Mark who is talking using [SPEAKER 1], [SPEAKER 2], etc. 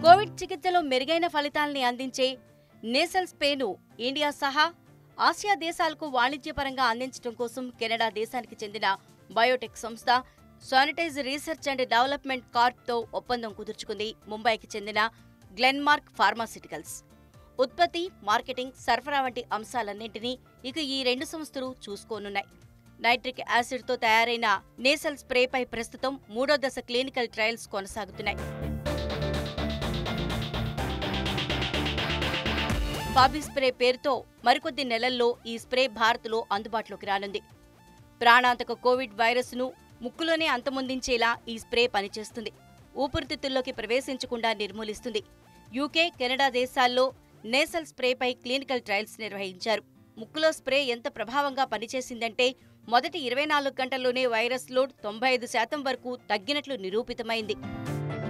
[SPEAKER 1] Covid చికిత్సలో మెరుగైన ఫలితాల్ని అందించే నేసల్ స్ప్రేను ఇండియా సహా ఆసియా దేశాలకు వాణిజ్యపరంగా అందించడం కోసం కెనడా దేశానికి చెందిన బయోటెక్ సంస్థ శానిటైజ్ రీసెర్చ్ అండ్ డెవలప్మెంట్ కార్ప్తో ఒప్పందం కుదుర్చుకుంది ముంబైకి చెందిన గ్లెన్మార్క్ ఫార్మాసిటికల్స్ ఉత్పత్తి మార్కెటింగ్ సరఫరా వంటి అంశాలన్నింటినీ ఇక ఈ రెండు సంస్థలు చూసుకోనున్నాయి నైట్రిక్ యాసిడ్తో తయారైన నేసల్ స్ప్రేపై ప్రస్తుతం మూడో దశ క్లినికల్ ట్రయల్స్ కొనసాగుతున్నాయి బాబీ స్ప్రే పేరుతో మరికొద్ది నెలల్లో ఈ స్ప్రే భారత్లో అందుబాటులోకి రానుంది ప్రాణాంతక కోవిడ్ వైరస్ను ముక్కులోనే అంతమొందించేలా ఈ స్ప్రే పనిచేస్తుంది ఊపిరితిత్తుల్లోకి ప్రవేశించకుండా నిర్మూలిస్తుంది యూకే కెనడా దేశాల్లో నేసల్ స్ప్రేపై క్లినికల్ ట్రయల్స్ నిర్వహించారు ముక్కులో స్ప్రే ఎంత ప్రభావంగా పనిచేసిందంటే మొదటి ఇరవై నాలుగు గంటల్లోనే వైరస్ లోడ్ తొంభై ఐదు శాతం వరకు తగ్గినట్లు నిరూపితమైంది